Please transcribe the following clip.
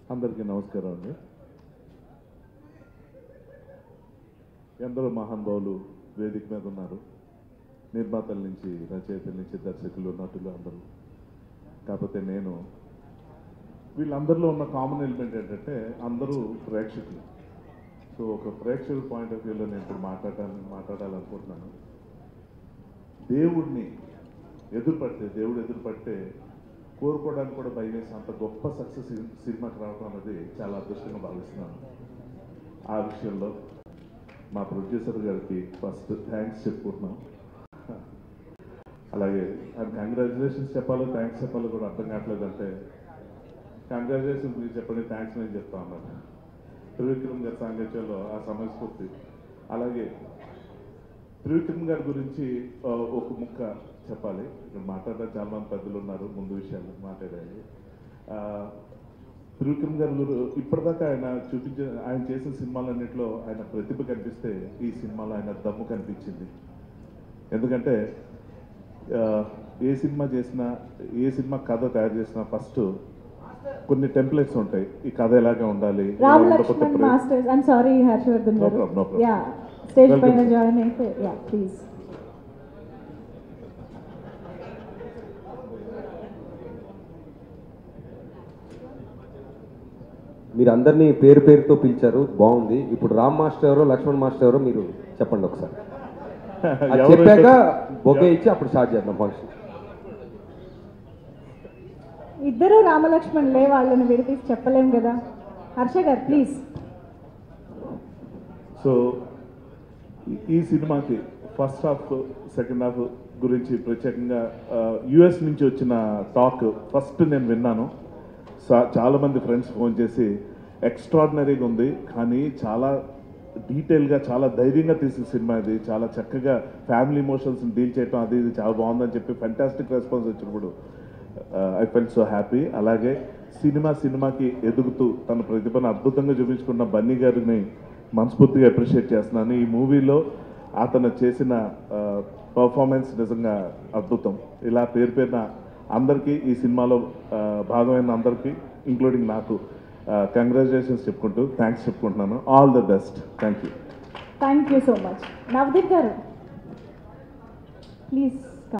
అందరికీ నమస్కారం అండి ఎందరో మహానుభావులు వేదిక మీద ఉన్నారు నిర్మాతల నుంచి రచయితల నుంచి దర్శకులు నటులు అందరూ కాకపోతే నేను వీళ్ళందరిలో ఉన్న కామన్ ఎలిమెంట్ ఏంటంటే అందరూ ప్రేక్షకులు సో ఒక ప్రేక్షకుల పాయింట్ ఆఫ్ వ్యూలో నేను ఇప్పుడు మాట్లాడాలని మాట్లాడాలనుకుంటున్నాను దేవుడిని ఎదురుపడితే దేవుడు ఎదురుపడితే కోరుకోవడానికి కూడా భయమేసి అంత గొప్ప సక్సెస్ సినిమాకి రావడం అనేది చాలా అదృష్టంగా భావిస్తున్నాను ఆ విషయంలో మా ప్రొడ్యూసర్ గారికి ఫస్ట్ థ్యాంక్స్ చెప్పుకుంటున్నాం అలాగే కంగ్రాచులేషన్స్ చెప్పాలో థ్యాంక్స్ చెప్పాలో కూడా అర్థం కావట్లేదంటే కంగ్రాచులేషన్స్ మీరు చెప్పండి థ్యాంక్స్ నేను చెప్తా ఉన్నాను త్రివిక్రమ్ గారి సాంగత్యంలో ఆ సమయస్ఫూర్తి అలాగే త్రివిక్రమ్ గారి గురించి ఆ, ఒక ముక్క చెప్పాలి ఇక్కడ మాట్లాడే చాలా మంది పెద్దలు ఉన్నారు ముందు విషయాలు మాట్లాడాలి ఆ, త్రివిక్రమ్ గారు గురు- ఇప్పటిదాకా ఆయన చూపించే ఆయన చేసిన సినిమాలన్నింటిలో ఆయన ప్రతిభ కనిపిస్తే ఈ సినిమాలో ఆయన దమ్ము కనిపించింది ఎందుకంటే ఆ, ఏ సినిమా చేసినా ఏ సినిమా కథ తయారు చేసినా ఫస్ట్ కొన్ని టెంప్లెట్స్ ఉంటాయి ఈ కథ ఎలాగే ఉండాలి ఇలా రామ్ ఉండకపోతే లక్ష్మణ్ ప్రే- masters I'm sorry Harshavardhan No గారు problem, no problem. యా స్టేజ్ Welcome, పైన sir. జాయిన్ అయితే యా ప్లీజ్ మీరు అందరినీ పేరు పేరుతో పిలిచారు బాగుంది ఇప్పుడు రామ్ మాస్టర్ ఎవరో లక్ష్మణ్ మాస్టర్ ఎవరో మీరు చెప్పండి ఒకసారి అది ఎవరు చెప్పాక బొకే ఇచ్చి అప్పుడు స్టార్ట్ చేద్దాం ఫంక్షన్ ఇద్దరు రామలక్ష్మణ్లే వాళ్ళని విడతీసి చెప్పలేం కదా హర్ష గారు ప్లీజ్ సో ఈ- ఈ సినిమాకి ఫస్ట్ హాఫ్ సెకండ్ హాఫ్ గురించి ప్రత్యేకంగా యుఎస్ నుంచి వచ్చిన టాక్ ఫస్ట్ నేను విన్నాను సా- చాలా మంది ఫ్రెండ్స్ ఫోన్ చేసి ఎక్స్ట్రాడినరీగా ఉంది కానీ చాలా డీటెయిల్గా చాలా ధైర్యంగా తీసిన సినిమా ఇది చాలా చక్కగా ఫ్యామిలీ ఇమోషన్స్ని డీల్ చేయటం అది ఇది చాలా బాగుందని చెప్పి ఫెంటాస్టిక్ రెస్పాన్స్ వచ్చినప్పుడు ఐ ఫెల్ సో హ్యాపీ అలాగే సినిమా సినిమాకి ఎదుగుతూ తన ప్రతిభను అద్భుతంగా చూపించుకున్న బన్నీ గారిని మనస్ఫూర్తిగా అప్రిషియేట్ చేస్తున్నాను ఈ మూవీలో అతను చేసిన పర్ఫార్మెన్స్ నిజంగా అద్భుతం ఇలా పేరు పేరున అందరికీ ఈ సినిమాలో ఆ, భాగమైన అందరికీ ఇంక్లూడింగ్ నాకు కంగ్రాచులేషన్స్ చెప్పుకుంటూ థ్యాంక్స్ చెప్పుకుంటున్నాను all the best thank you thank you so much Navdeep గారు ప్లీజ్